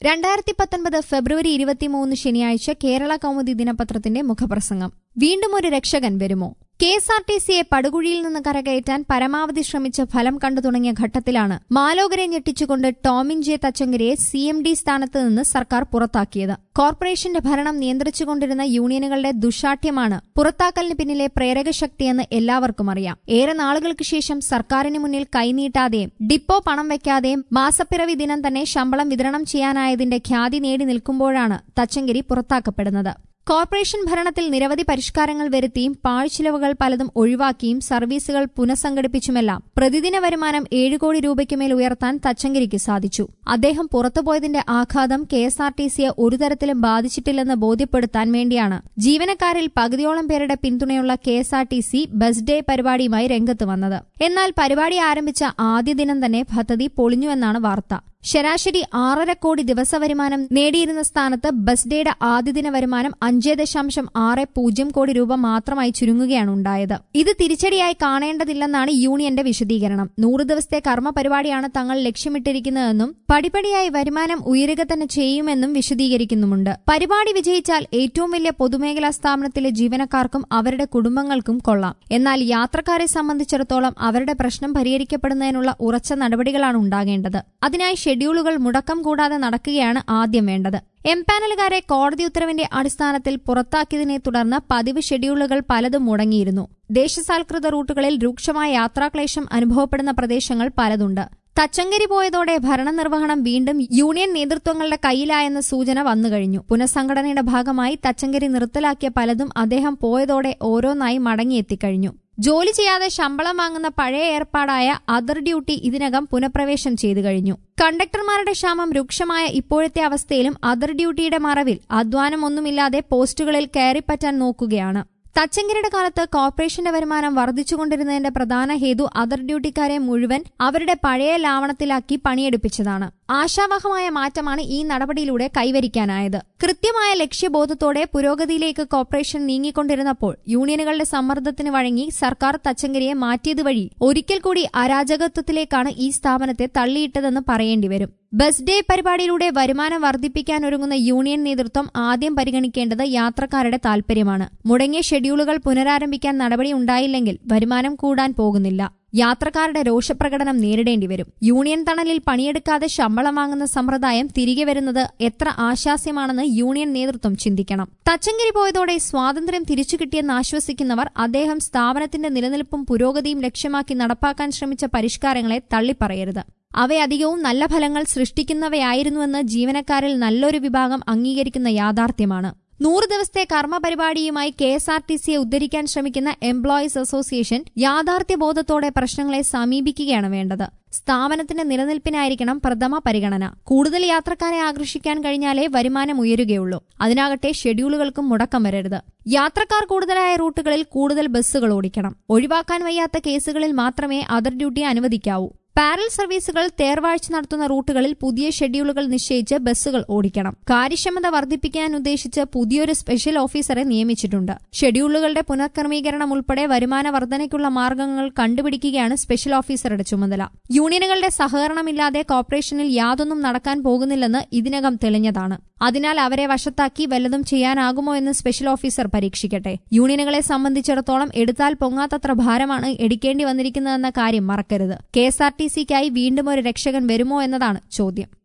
രണ്ടായിരത്തി പത്തൊൻപത് ഫെബ്രുവരി ഇരുപത്തിമൂന്ന് ശനിയാഴ്ച കേരള കൗമുദി ദിനപത്രത്തിന്റെ മുഖപ്രസംഗം വീണ്ടും ഒരു രക്ഷകൻ വരുമോ കെ എസ് ആർ ടി സിയെ പടുകുഴിയിൽ നിന്ന് കരകയറ്റാൻ പരമാവധി ശ്രമിച്ച് ഫലം കണ്ടു തുടങ്ങിയ ഘട്ടത്തിലാണ് മാലോകരെ ഞെട്ടിച്ചുകൊണ്ട് ടോമിൻ ജെ തച്ചങ്കരിയെ സി എം ഡി സ്ഥാനത്ത് നിന്ന് സർക്കാർ പുറത്താക്കിയത് കോർപ്പറേഷന്റെ ഭരണം നിയന്ത്രിച്ചുകൊണ്ടിരുന്ന യൂണിയനുകളുടെ ദുശാഠ്യമാണ് പുറത്താക്കലിന് പിന്നിലെ പ്രേരകശക്തിയെന്ന് എല്ലാവർക്കും അറിയാം ഏറെ നാളുകൾക്ക് ശേഷം സർക്കാരിന് മുന്നിൽ കൈനീട്ടാതെയും ഡിപ്പോ പണം വയ്ക്കാതെയും മാസപ്പിറവി ദിനം തന്നെ ശമ്പളം വിതരണം ചെയ്യാനായതിന്റെ ഖ്യാതി നേടി നിൽക്കുമ്പോഴാണ് തച്ചങ്കരി പുറത്താക്കപ്പെടുന്നത് കോർപ്പറേഷൻ ഭരണത്തിൽ നിരവധി പരിഷ്കാരങ്ങൾ വരുത്തിയും പാഴ്ചിലവുകൾ പലതും ഒഴിവാക്കിയും സർവീസുകൾ പുനഃസംഘടിപ്പിച്ചുമെല്ലാം പ്രതിദിന വരുമാനം ഏഴ് കോടി രൂപയ്ക്കുമേൽ ഉയർത്താൻ തച്ചങ്കരിക്ക് സാധിച്ചു അദ്ദേഹം പുറത്തുപോയതിന്റെ ആഘാതം കെ എസ് ആർ ടി സിയെ ഒരു തരത്തിലും ബാധിച്ചിട്ടില്ലെന്ന് ബോധ്യപ്പെടുത്താൻ വേണ്ടിയാണ് ജീവനക്കാരിൽ പകുതിയോളം പേരുടെ പിന്തുണയുള്ള K S R T C bus day പരിപാടിയുമായി രംഗത്ത് വന്നത് എന്നാൽ പരിപാടി ആരംഭിച്ച ആദ്യ ദിനം തന്നെ പദ്ധതി പൊളിഞ്ഞുവെന്നാണ് വാർത്ത ശരാശരി ആറര കോടി ദിവസവരുമാനം നേടിയിരുന്ന സ്ഥാനത്ത് ബസ് ഡേയുടെ ആദ്യദിന വരുമാനം അഞ്ച് ദശാംശം ആറ് പൂജ്യം കോടി രൂപ മാത്രമായി ചുരുങ്ങുകയാണ് ഉണ്ടായത് ഇത് തിരിച്ചടിയായി കാണേണ്ടതില്ലെന്നാണ് യൂണിയന്റെ വിശദീകരണം നൂറ് ദിവസത്തെ കർമ്മ പരിപാടിയാണ് തങ്ങൾ ലക്ഷ്യമിട്ടിരിക്കുന്നതെന്നും പടിപടിയായി വരുമാനം ഉയരുക തന്നെ ചെയ്യുമെന്നും വിശദീകരിക്കുന്നുമുണ്ട് പരിപാടി വിജയിച്ചാൽ ഏറ്റവും വലിയ പൊതുമേഖലാ സ്ഥാപനത്തിലെ ജീവനക്കാർക്കും അവരുടെ കുടുംബങ്ങൾക്കും കൊള്ളാം എന്നാൽ യാത്രക്കാരെ സംബന്ധിച്ചിടത്തോളം അവരുടെ പ്രശ്നം പരിഹരിക്കപ്പെടുന്നതിനുള്ള ഉറച്ച നടപടികളാണ് ഉണ്ടാകേണ്ടത് അതിനായി ഷെഡ്യൂളുകൾ മുടക്കം കൂടാതെ നടക്കുകയാണ് ആദ്യം വേണ്ടത് എംപാനലുകാരെ കോടതി ഉത്തരവിന്റെ അടിസ്ഥാനത്തിൽ പുറത്താക്കിയതിനെ തുടർന്ന് പതിവ് ഷെഡ്യൂളുകൾ പലതും മുടങ്ങിയിരുന്നു ദേശസാൽകൃത റൂട്ടുകളിൽ രൂക്ഷമായ യാത്രാക്ലേശം അനുഭവപ്പെടുന്ന പ്രദേശങ്ങൾ പലതുണ്ട് തച്ചങ്കരി പോയതോടെ ഭരണനിർവഹണം വീണ്ടും യൂണിയൻ നേതൃത്വങ്ങളുടെ കയ്യിലായെന്ന സൂചന വന്നുകഴിഞ്ഞു പുനഃസംഘടനയുടെ ഭാഗമായി തച്ചങ്കരി നിർത്തലാക്കിയ പലതും അദ്ദേഹം പോയതോടെ ഓരോന്നായി മടങ്ങിയെത്തിക്കഴിഞ്ഞു ജോലി ചെയ്യാതെ ശമ്പളം വാങ്ങുന്ന പഴയ ഏർപ്പാടായ അതർ ഡ്യൂട്ടി ഇതിനകം പുനഃപ്രവേശം ചെയ്തു കഴിഞ്ഞു കണ്ടക്ടർമാരുടെ ക്ഷാമം രൂക്ഷമായ ഇപ്പോഴത്തെ അവസ്ഥയിലും അതർ ഡ്യൂട്ടിയുടെ മറവിൽ അധ്വാനമൊന്നുമില്ലാതെ പോസ്റ്റുകളിൽ കയറിപ്പറ്റാൻ നോക്കുകയാണ് തച്ചങ്കരിയുടെ കാലത്ത് കോർപ്പറേഷന്റെ വരുമാനം വർദ്ധിച്ചുകൊണ്ടിരുന്നതിന്റെ പ്രധാന ഹേതു അതർ ഡ്യൂട്ടിക്കാരെ മുഴുവൻ അവരുടെ പഴയ ലാവണത്തിലാക്കി പണിയെടുപ്പിച്ചതാണ് ആശാവഹമായ മാറ്റമാണ് ഈ നടപടിയിലൂടെ കൈവരിക്കാനായത് കൃത്യമായ ലക്ഷ്യബോധത്തോടെ പുരോഗതിയിലേക്ക് കോർപ്പറേഷൻ നീങ്ങിക്കൊണ്ടിരുന്നപ്പോൾ യൂണിയനുകളുടെ സമ്മർദ്ദത്തിന് വഴങ്ങി സർക്കാർ തച്ചങ്കരിയെ മാറ്റിയത് വഴി ഒരിക്കൽ കൂടി അരാജകത്വത്തിലേക്കാണ് ഈ സ്ഥാപനത്തെ തള്ളിയിട്ടതെന്ന് പറയേണ്ടി വരും ബസ് ഡേ പരിപാടിയിലൂടെ വരുമാനം വർദ്ധിപ്പിക്കാനൊരുങ്ങുന്ന യൂണിയൻ നേതൃത്വം ആദ്യം പരിഗണിക്കേണ്ടത് യാത്രക്കാരുടെ താൽപര്യമാണ് മുടങ്ങിയ ഷെഡ്യൂളുകൾ പുനരാരംഭിക്കാൻ നടപടി ഉണ്ടായില്ലെങ്കിൽ വരുമാനം കൂടാൻ പോകുന്നില്ല യാത്രക്കാരുടെ രോഷപ്രകടനം നേരിടേണ്ടി വരും യൂണിയൻ തണലിൽ പണിയെടുക്കാതെ ശമ്പളം വാങ്ങുന്ന സമ്പ്രദായം തിരികെ വരുന്നത് എത്ര ആശാസ്യമാണെന്ന് യൂണിയൻ നേതൃത്വം ചിന്തിക്കണം തച്ചങ്കരി പോയതോടെ സ്വാതന്ത്ര്യം തിരിച്ചു കിട്ടിയെന്ന് ആശ്വസിക്കുന്നവർ അദ്ദേഹം സ്ഥാപനത്തിന്റെ നിലനിൽപ്പും പുരോഗതിയും ലക്ഷ്യമാക്കി നടപ്പാക്കാൻ ശ്രമിച്ച പരിഷ്കാരങ്ങളെ തള്ളിപ്പറയരുത് അവയധികവും നല്ല ഫലങ്ങൾ സൃഷ്ടിക്കുന്നവയായിരുന്നുവെന്ന് ജീവനക്കാരിൽ നല്ലൊരു വിഭാഗം അംഗീകരിക്കുന്ന യാഥാർത്ഥ്യമാണ് നൂറ് ദിവസത്തെ കർമ്മ പരിപാടിയുമായി കെ എസ് ആർ ടി സിയെ ഉദ്ധരിക്കാൻ ശ്രമിക്കുന്ന എംപ്ലോയീസ് അസോസിയേഷൻ യാഥാർത്ഥ്യബോധത്തോടെ പ്രശ്നങ്ങളെ സമീപിക്കുകയാണ് വേണ്ടത് സ്ഥാപനത്തിന്റെ നിലനിൽപ്പിനായിരിക്കണം പ്രഥമ പരിഗണന കൂടുതൽ യാത്രക്കാരെ ആകർഷിക്കാൻ കഴിഞ്ഞാലേ വരുമാനം ഉയരുകയുള്ളൂ അതിനാകട്ടെ ഷെഡ്യൂളുകൾക്കും മുടക്കം വരരുത് യാത്രക്കാർ കൂടുതലായ റൂട്ടുകളിൽ കൂടുതൽ ബസ്സുകൾ ഓടിക്കണം ഒഴിവാക്കാൻ വയ്യാത്ത കേസുകളിൽ മാത്രമേ അതർ ഡ്യൂട്ടി അനുവദിക്കാവൂ പാരൽ സർവീസുകൾ തേർവാഴ്ച നടത്തുന്ന റൂട്ടുകളിൽ പുതിയ ഷെഡ്യൂളുകൾ നിശ്ചയിച്ച് ബസ്സുകൾ ഓടിക്കണം കാര്യക്ഷമത വർദ്ധിപ്പിക്കാൻ ഉദ്ദേശിച്ച് പുതിയൊരു സ്പെഷ്യൽ ഓഫീസറെ നിയമിച്ചിട്ടുണ്ട് ഷെഡ്യൂളുകളുടെ പുനഃക്രമീകരണം ഉൾപ്പെടെ വരുമാന വർധനയ്ക്കുള്ള മാർഗങ്ങൾ കണ്ടുപിടിക്കുകയാണ് സ്പെഷ്യൽ ഓഫീസറുടെ ചുമതല യൂണിയനുകളുടെ സഹകരണമില്ലാതെ കോർപ്പറേഷനിൽ യാതൊന്നും നടക്കാൻ പോകുന്നില്ലെന്ന് ഇതിനകം തെളിഞ്ഞതാണ് അതിനാൽ അവരെ വശത്താക്കി വല്ലതും ചെയ്യാനാകുമോ എന്ന് സ്പെഷ്യൽ ഓഫീസർ പരീക്ഷിക്കട്ടെ യൂണിയനുകളെ സംബന്ധിച്ചിടത്തോളം എടുത്താൽ പൊങ്ങാത്തത്ര ഭാരമാണ് എടുക്കേണ്ടി വന്നിരിക്കുന്നതെന്ന കാര്യം മറക്കരുത് കെ എസ് ആർ ടി സിക്കായി വീണ്ടും ഒരു രക്ഷകൻ വരുമോ എന്നതാണ് ചോദ്യം